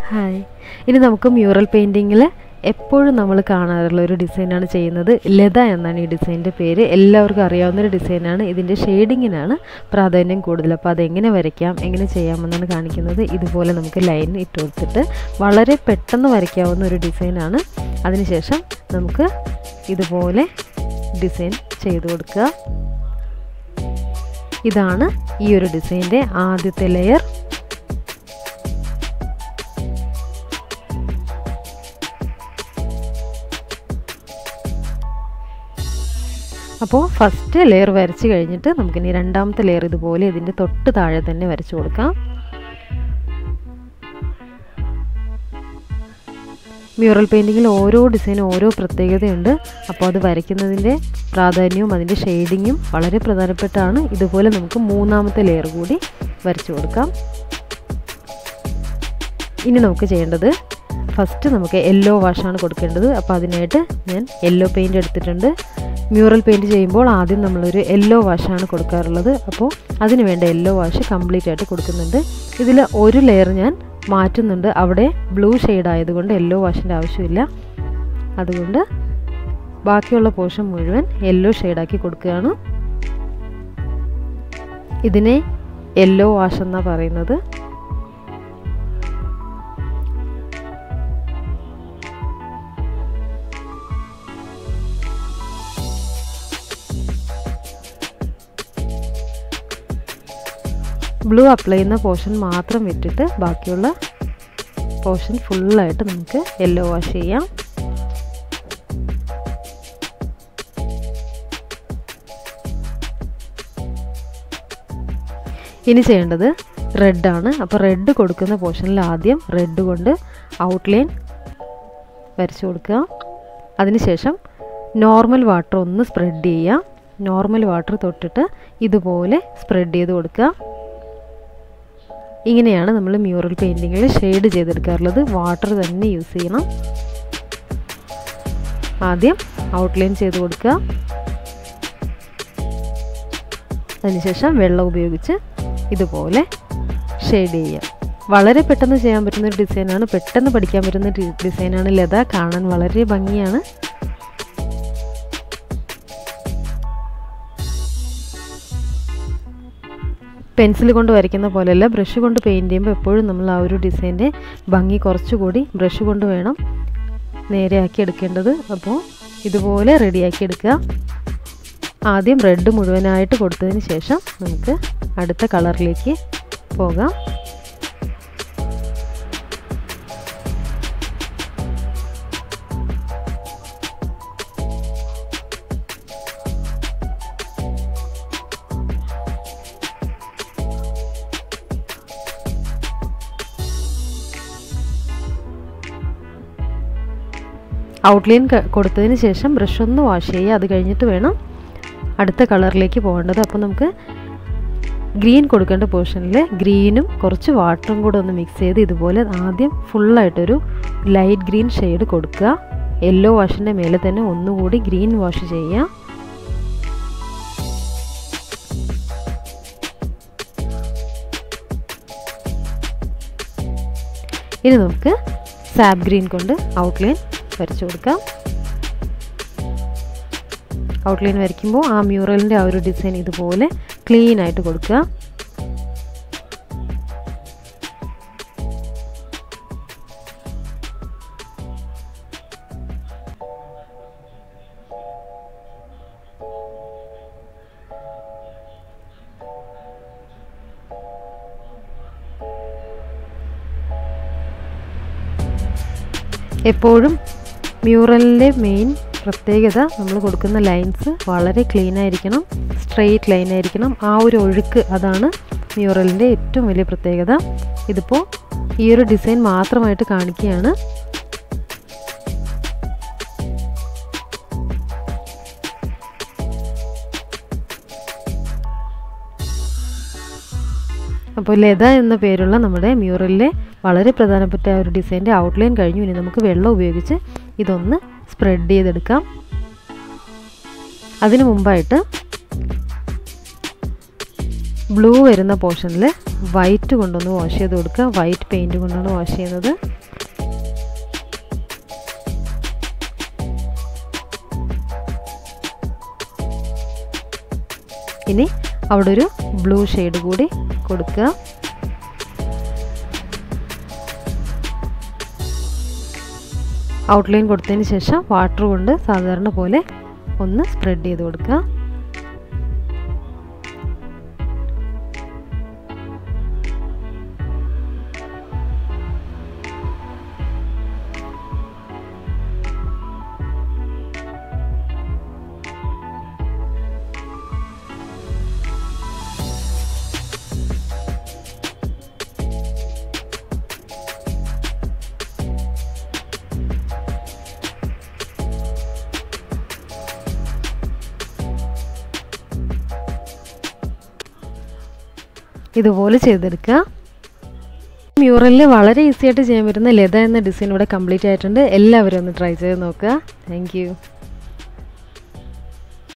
hi ഇനി നമുക്ക് mural പെയിൻറ്റിങ്ങിൽ എപ്പോഴും നമ്മൾ കാണാറുള്ള ഒരു ഡിസൈനാണ് ചെയ്യുന്നത് ലത എന്നാണ് ഈ ഡിസൈനിൻ്റെ പേര് എല്ലാവർക്കും അറിയാവുന്ന ഒരു ഡിസൈനാണ് ഇതിൻ്റെ ഷെയ്ഡിങ്ങിനാണ് പ്രാധാന്യം കൂടുതൽ അപ്പോൾ അതെങ്ങനെ വരയ്ക്കാം എങ്ങനെ ചെയ്യാമെന്നാണ് കാണിക്കുന്നത് ഇതുപോലെ നമുക്ക് ലൈൻ ഇട്ട് കൊടുത്തിട്ട് വളരെ പെട്ടെന്ന് വരയ്ക്കാവുന്ന ഒരു ഡിസൈനാണ് അതിനുശേഷം നമുക്ക് ഇതുപോലെ ഡിസൈൻ ചെയ്ത് കൊടുക്കുക ഇതാണ് ഈ ഒരു ഡിസൈൻ്റെ ആദ്യത്തെ ലെയർ അപ്പോൾ ഫസ്റ്റ് ലെയർ വരച്ച് കഴിഞ്ഞിട്ട് നമുക്കിനി രണ്ടാമത്തെ ലെയർ ഇതുപോലെ ഇതിൻ്റെ തൊട്ട് താഴെ തന്നെ വരച്ചു കൊടുക്കാം മ്യൂറൽ പെയിൻറ്റിങ്ങിൽ ഓരോ ഡിസൈനും ഓരോ പ്രത്യേകതയുണ്ട് അപ്പോൾ അത് വരയ്ക്കുന്നതിൻ്റെ പ്രാധാന്യവും അതിൻ്റെ ഷെയ്ഡിങ്ങും വളരെ പ്രധാനപ്പെട്ടാണ് ഇതുപോലെ നമുക്ക് മൂന്നാമത്തെ ലെയർ കൂടി വരച്ചു കൊടുക്കാം ഇനി നമുക്ക് ചെയ്യേണ്ടത് ഫസ്റ്റ് നമുക്ക് യെല്ലോ വാഷാണ് കൊടുക്കേണ്ടത് അപ്പോൾ അതിനായിട്ട് ഞാൻ യെല്ലോ പെയിൻറ്റ് എടുത്തിട്ടുണ്ട് മ്യൂറൽ പെയിൻറ്റ് ചെയ്യുമ്പോൾ ആദ്യം നമ്മളൊരു യെല്ലോ വാഷാണ് കൊടുക്കാറുള്ളത് അപ്പോൾ അതിന് വേണ്ട യെല്ലോ വാഷ് കംപ്ലീറ്റ് ആയിട്ട് കൊടുക്കുന്നുണ്ട് ഇതിൽ ഒരു ലെയർ ഞാൻ മാറ്റുന്നുണ്ട് അവിടെ ബ്ലൂ ഷെയ്ഡ് ആയതുകൊണ്ട് യെല്ലോ വാഷിൻ്റെ ആവശ്യമില്ല അതുകൊണ്ട് ബാക്കിയുള്ള പോർഷൻ മുഴുവൻ യെല്ലോ ഷെയ്ഡാക്കി കൊടുക്കുകയാണ് ഇതിനെ യെല്ലോ വാഷ് എന്നാണ് പറയുന്നത് ബ്ലൂ അപ്ലൈ ചെയ്യുന്ന പോർഷൻ മാത്രം വിട്ടിട്ട് ബാക്കിയുള്ള പോർഷൻ ഫുള്ളായിട്ട് നമുക്ക് യെല്ലോ വാഷ് ചെയ്യാം ഇനി ചെയ്യേണ്ടത് റെഡാണ് അപ്പോൾ റെഡ് കൊടുക്കുന്ന പോർഷനിൽ ആദ്യം റെഡ് കൊണ്ട് ഔട്ട്ലൈൻ വരച്ചു കൊടുക്കുക അതിനുശേഷം നോർമൽ വാട്ടർ ഒന്ന് സ്പ്രെഡ് ചെയ്യുക നോർമൽ വാട്ടർ തൊട്ടിട്ട് ഇതുപോലെ സ്പ്രെഡ് ചെയ്ത് കൊടുക്കുക ഇങ്ങനെയാണ് നമ്മൾ മ്യൂറൽ പെയിൻറ്റിങ്ങിൽ ഷെയ്ഡ് ചെയ്തെടുക്കാറുള്ളത് വാട്ടർ തന്നെ യൂസ് ചെയ്യണം ആദ്യം ഔട്ട്ലൈൻ ചെയ്ത് കൊടുക്കുക അതിനുശേഷം വെള്ളം ഉപയോഗിച്ച് ഇതുപോലെ ഷെയ്ഡ് ചെയ്യുക വളരെ പെട്ടെന്ന് ചെയ്യാൻ പറ്റുന്ന ഒരു ഡിസൈനാണ് പെട്ടെന്ന് പഠിക്കാൻ പറ്റുന്ന ഡിസൈനാണ് ലത കാണാൻ വളരെ ഭംഗിയാണ് പെൻസിൽ കൊണ്ട് വരയ്ക്കുന്ന പോലെയല്ല ബ്രഷ് കൊണ്ട് പെയിൻറ്റ് ചെയ്യുമ്പോൾ എപ്പോഴും നമ്മൾ ആ ഒരു ഡിസൈൻ്റെ ഭംഗി കുറച്ചുകൂടി ബ്രഷ് കൊണ്ട് വേണം നേരെയാക്കി എടുക്കേണ്ടത് അപ്പോൾ ഇതുപോലെ റെഡിയാക്കി എടുക്കുക ആദ്യം റെഡ് മുഴുവനായിട്ട് കൊടുത്തതിന് ശേഷം നമുക്ക് അടുത്ത കളറിലേക്ക് പോകാം ഔട്ട്ലൈൻ കൊടുത്തതിന് ശേഷം ബ്രഷ് ഒന്ന് വാഷ് ചെയ്യുക അത് കഴിഞ്ഞിട്ട് വേണം അടുത്ത കളറിലേക്ക് പോകേണ്ടത് അപ്പോൾ നമുക്ക് ഗ്രീൻ കൊടുക്കേണ്ട പോർഷനിൽ ഗ്രീനും കുറച്ച് വാട്ടറും കൂടെ ഒന്ന് മിക്സ് ചെയ്ത് ഇതുപോലെ ആദ്യം ഫുള്ളായിട്ടൊരു ലൈറ്റ് ഗ്രീൻ ഷെയ്ഡ് കൊടുക്കുക യെല്ലോ വാഷിൻ്റെ മേലെ തന്നെ ഒന്നുകൂടി ഗ്രീൻ വാഷ് ചെയ്യുക ഇനി നമുക്ക് സാബ് ഗ്രീൻ കൊണ്ട് ഔട്ട്ലൈൻ വരച്ചു കൊടുക്കാം ഔട്ട്ലൈൻ വരയ്ക്കുമ്പോൾ ആ മ്യൂറലിൻ്റെ ആ ഒരു ഡിസൈൻ ഇതുപോലെ ക്ലീൻ ആയിട്ട് കൊടുക്കുക എപ്പോഴും മ്യൂറലിൻ്റെ മെയിൻ പ്രത്യേകത നമ്മൾ കൊടുക്കുന്ന ലൈൻസ് വളരെ ക്ലീൻ ആയിരിക്കണം സ്ട്രെയിറ്റ് ലൈൻ ആയിരിക്കണം ആ ഒരു ഒഴുക്ക് അതാണ് മ്യൂറലിൻ്റെ ഏറ്റവും വലിയ പ്രത്യേകത ഇതിപ്പോൾ ഈ ഒരു ഡിസൈൻ മാത്രമായിട്ട് കാണിക്കുകയാണ് അപ്പോൾ ലത എന്ന പേരുള്ള നമ്മുടെ മ്യൂറലിലെ വളരെ പ്രധാനപ്പെട്ട ആ ഒരു ഡിസൈൻ്റെ ഔട്ട്ലൈൻ കഴിഞ്ഞു ഇനി നമുക്ക് വെള്ളം ഉപയോഗിച്ച് ഇതൊന്ന് സ്പ്രെഡ് ചെയ്തെടുക്കാം അതിനു മുമ്പായിട്ട് ബ്ലൂ വരുന്ന പോർഷനിൽ വൈറ്റ് കൊണ്ടൊന്ന് വാഷ് ചെയ്ത് കൊടുക്കുക വൈറ്റ് പെയിൻറ്റ് കൊണ്ടാണ് വാഷ് ചെയ്യുന്നത് ഇനി അവിടെ ഒരു ബ്ലൂ ഷെയ്ഡ് കൂടി കൊടുക്കുക ഔട്ട്ലൈൻ കൊടുത്തതിന് ശേഷം വാട്ടർ കൊണ്ട് സാധാരണ പോലെ ഒന്ന് സ്പ്രെഡ് ചെയ്ത് കൊടുക്കുക ഇതുപോലെ ചെയ്തെടുക്കുക മ്യൂറലിൽ വളരെ ഈസി ആയിട്ട് ചെയ്യാൻ പറ്റുന്ന ലത എന്ന ഡിസൈൻ ഇവിടെ കംപ്ലീറ്റ് ആയിട്ടുണ്ട് എല്ലാവരും ഒന്ന് ട്രൈ ചെയ്ത് നോക്കുക താങ്ക്